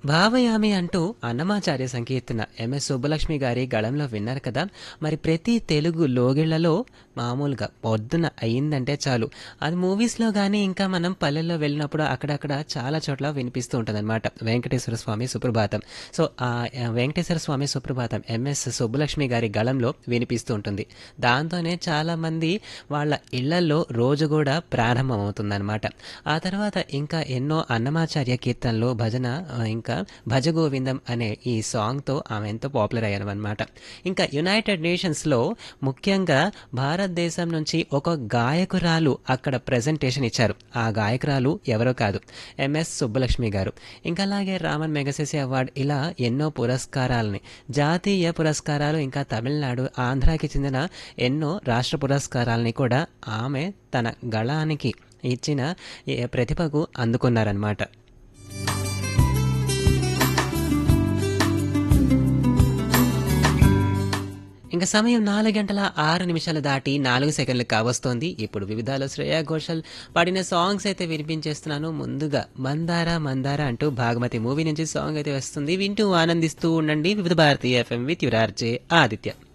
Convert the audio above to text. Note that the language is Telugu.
భావయామి అంటూ అన్నమాచార్య సంకీర్తన ఎంఎస్ సుబ్బలక్ష్మి గారి గళంలో విన్నారు కదా మరి ప్రతి తెలుగు లోగిళ్లలో మామూలుగా పొద్దున అయిందంటే చాలు అది మూవీస్లో కానీ ఇంకా మనం పల్లెల్లో వెళ్ళినప్పుడు అక్కడక్కడ చాలా చోట్ల వినిపిస్తూ ఉంటుంది అనమాట వెంకటేశ్వర స్వామి సుప్రభాతం సో ఆ వెంకటేశ్వర స్వామి సుప్రభాతం ఎంఎస్ సుబ్బలక్ష్మి గారి గళంలో వినిపిస్తూ ఉంటుంది దాంతోనే చాలా మంది వాళ్ళ ఇళ్లలో రోజు కూడా ప్రారంభం అవుతుందన్నమాట ఆ తర్వాత ఇంకా ఎన్నో అన్నమాచార్య కీర్తనలు భజన ఆ, ఇంకా భజ గోవిందం అనే ఈ సాంగ్తో ఆమె ఎంతో పాపులర్ అయ్యారు అనమాట ఇంకా యునైటెడ్ నేషన్స్లో ముఖ్యంగా భారతదేశం నుంచి ఒక గాయకురాలు అక్కడ ప్రెజెంటేషన్ ఇచ్చారు ఆ గాయకురాలు ఎవరో కాదు ఎంఎస్ సుబ్బలక్ష్మి గారు ఇంకా అలాగే రామన్ మెగసెసి అవార్డు ఇలా ఎన్నో పురస్కారాలని జాతీయ పురస్కారాలు ఇంకా తమిళనాడు ఆంధ్రాకి చెందిన ఎన్నో రాష్ట్ర పురస్కారాలని కూడా ఆమె తన గళానికి ఇచ్చిన ఈ ప్రతిభకు అందుకున్నారనమాట ఇంకా సమయం నాలుగు గంటల ఆరు నిమిషాలు దాటి నాలుగు సెకండ్లు కావస్తోంది ఇప్పుడు వివిధాలో శ్రేయా ఘోషల్ పాడిన సాంగ్స్ అయితే వినిపించేస్తున్నాను ముందుగా మందార మందార అంటూ భాగమతి మూవీ నుంచి సాంగ్ అయితే వస్తుంది వింటూ ఆనందిస్తూ ఉండండి వివిధ భారతీయ ఎఫ్ఎం విత్ యువరార్జే ఆదిత్య